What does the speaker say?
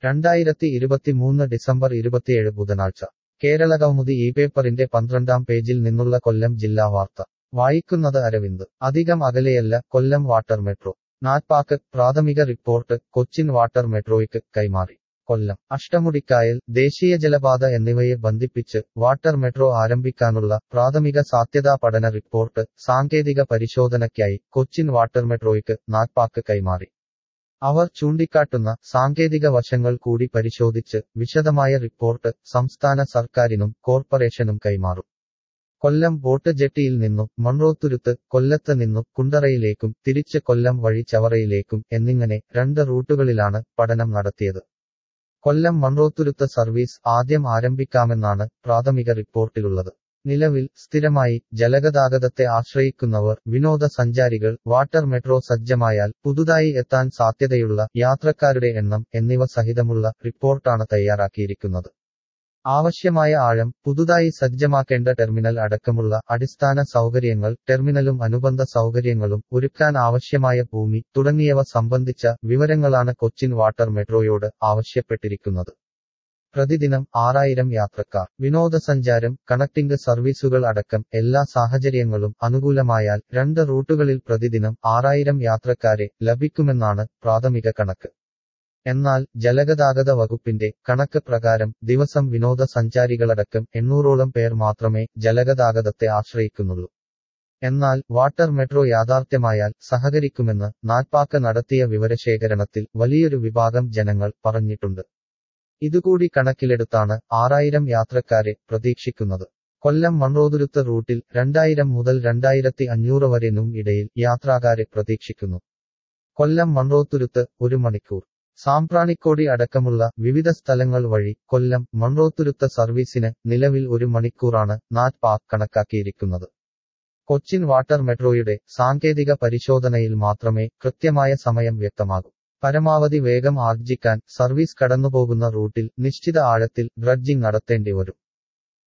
രണ്ടായിരത്തി ഇരുപത്തിമൂന്ന് ഡിസംബർ ഇരുപത്തിയേഴ് ബുധനാഴ്ച കേരളകൗമുദി ഈ പേപ്പറിന്റെ പന്ത്രണ്ടാം പേജിൽ നിന്നുള്ള കൊല്ലം ജില്ലാ വാർത്ത വായിക്കുന്നത് അരവിന്ദ് അധികം അകലെയല്ല കൊല്ലം വാട്ടർ മെട്രോ നാറ്റ്പാക്ക് പ്രാഥമിക റിപ്പോർട്ട് കൊച്ചിൻ വാട്ടർ മെട്രോയ്ക്ക് കൈമാറി കൊല്ലം അഷ്ടമുടിക്കായൽ ദേശീയ ജലപാത എന്നിവയെ ബന്ധിപ്പിച്ച് വാട്ടർ മെട്രോ ആരംഭിക്കാനുള്ള പ്രാഥമിക സാധ്യതാ പഠന റിപ്പോർട്ട് സാങ്കേതിക പരിശോധനയ്ക്കായി കൊച്ചിൻ വാട്ടർ മെട്രോയ്ക്ക് നാഗ്പാക്ക് കൈമാറി അവർ ചൂണ്ടിക്കാട്ടുന്ന സാങ്കേതിക വശങ്ങൾ കൂടി പരിശോധിച്ച് വിശദമായ റിപ്പോർട്ട് സംസ്ഥാന സർക്കാരിനും കോർപ്പറേഷനും കൈമാറും കൊല്ലം ബോട്ട് ജെട്ടിയിൽ നിന്നും മൺറോത്തുരുത്ത് കൊല്ലത്ത് നിന്നും കുണ്ടറയിലേക്കും തിരിച്ച് കൊല്ലം വഴി ചവറയിലേക്കും എന്നിങ്ങനെ രണ്ട് റൂട്ടുകളിലാണ് പഠനം നടത്തിയത് കൊല്ലം മൺറോത്തുരുത്ത് സർവീസ് ആദ്യം ആരംഭിക്കാമെന്നാണ് പ്രാഥമിക റിപ്പോർട്ടിലുള്ളത് നിലവിൽ സ്ഥിരമായി ജലഗതാഗതത്തെ ആശ്രയിക്കുന്നവർ വിനോദസഞ്ചാരികൾ വാട്ടർ മെട്രോ സജ്ജമായാൽ പുതുതായി എത്താൻ സാധ്യതയുള്ള യാത്രക്കാരുടെ എണ്ണം എന്നിവ സഹിതമുള്ള റിപ്പോർട്ടാണ് തയ്യാറാക്കിയിരിക്കുന്നത് ആവശ്യമായ ആഴം പുതുതായി സജ്ജമാക്കേണ്ട ടെർമിനൽ അടക്കമുള്ള അടിസ്ഥാന സൗകര്യങ്ങൾ ടെർമിനലും അനുബന്ധ സൗകര്യങ്ങളും ഒരുക്കാൻ ആവശ്യമായ ഭൂമി തുടങ്ങിയവ സംബന്ധിച്ച വിവരങ്ങളാണ് കൊച്ചിൻ വാട്ടർ മെട്രോയോട് ആവശ്യപ്പെട്ടിരിക്കുന്നത് പ്രതിദിനം ആറായിരം യാത്രക്കാർ വിനോദസഞ്ചാരം കണക്ടിംഗ് സർവീസുകൾ അടക്കം എല്ലാ സാഹചര്യങ്ങളും അനുകൂലമായാൽ രണ്ട് റൂട്ടുകളിൽ പ്രതിദിനം ആറായിരം യാത്രക്കാരെ ലഭിക്കുമെന്നാണ് പ്രാഥമിക കണക്ക് എന്നാൽ ജലഗതാഗത വകുപ്പിന്റെ കണക്ക് പ്രകാരം ദിവസം വിനോദസഞ്ചാരികളടക്കം എണ്ണൂറോളം പേർ മാത്രമേ ജലഗതാഗതത്തെ ആശ്രയിക്കുന്നുള്ളൂ എന്നാൽ വാട്ടർ മെട്രോ യാഥാർത്ഥ്യമായാൽ സഹകരിക്കുമെന്ന് നാറ്റ്പാക്ക് നടത്തിയ വിവരശേഖരണത്തിൽ വലിയൊരു വിഭാഗം ജനങ്ങൾ പറഞ്ഞിട്ടുണ്ട് ഇതുകൂടി കണക്കിലെടുത്താണ് ആറായിരം യാത്രക്കാരെ പ്രതീക്ഷിക്കുന്നത് കൊല്ലം മൺറോതുരുത്ത് റൂട്ടിൽ രണ്ടായിരം മുതൽ രണ്ടായിരത്തി അഞ്ഞൂറ് വരെനും ഇടയിൽ യാത്രാകാരെ പ്രതീക്ഷിക്കുന്നു കൊല്ലം മൺറോത്തുരുത്ത് ഒരു മണിക്കൂർ സാമ്പ്രാണിക്കോടി അടക്കമുള്ള വിവിധ സ്ഥലങ്ങൾ വഴി കൊല്ലം മൺറോത്തുരുത്ത സർവീസിന് നിലവിൽ ഒരു മണിക്കൂറാണ് നാറ്റ് പാക്ക് കണക്കാക്കിയിരിക്കുന്നത് കൊച്ചിൻ വാട്ടർ മെട്രോയുടെ സാങ്കേതിക പരിശോധനയിൽ മാത്രമേ കൃത്യമായ സമയം വ്യക്തമാകൂ പരമാവധി വേഗം ആർജിക്കാൻ സർവീസ് കടന്നുപോകുന്ന റൂട്ടിൽ നിശ്ചിത ആഴത്തിൽ ഡ്രഡ്ജിംഗ് നടത്തേണ്ടി വരും